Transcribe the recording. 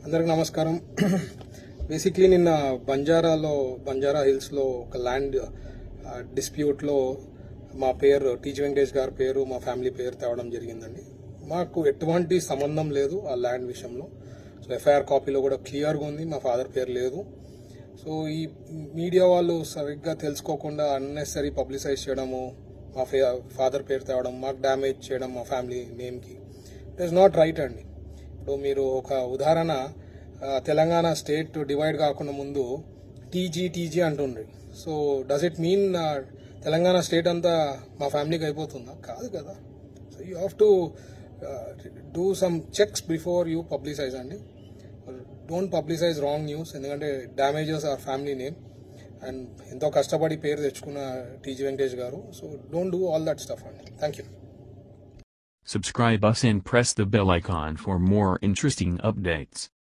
అందరికి నమస్కారం బేసిక్లీ నిన్న బంజారాలో బంజారా హిల్స్లో ఒక ల్యాండ్ డిస్ప్యూట్లో మా పేరు టీజీ వెంకటేష్ గారి పేరు మా ఫ్యామిలీ పేరు తేవడం జరిగిందండి మాకు ఎటువంటి సంబంధం లేదు ఆ ల్యాండ్ విషయంలో సో ఎఫ్ఐఆర్ కాపీలో కూడా క్లియర్గా ఉంది మా ఫాదర్ పేరు లేదు సో ఈ మీడియా వాళ్ళు సరిగ్గా తెలుసుకోకుండా అన్నెసరీ పబ్లిసైజ్ చేయడము మా ఫాదర్ పేరు తేవడం మాకు డ్యామేజ్ చేయడం మా ఫ్యామిలీ నేమ్కి ఇట్ ఈస్ నాట్ రైట్ అండి ఇప్పుడు మీరు ఒక ఉదాహరణ ఆ, తెలంగాణ స్టేట్ డివైడ్ కాకుండా ముందు టీజీ టీజీ అంటుండ్రి so does it mean Telangana state అంతా మా ఫ్యామిలీకి అయిపోతుందా కాదు కదా so you have to do some checks before you publicise అండి డోంట్ పబ్లిసైజ్ రాంగ్ న్యూస్ ఎందుకంటే damages are family name and ఎంతో కష్టపడి పేరు తెచ్చుకున్న TG Venkatesh garu so don't do all that stuff అండి thank you Subscribe us and press the bell icon for more interesting updates.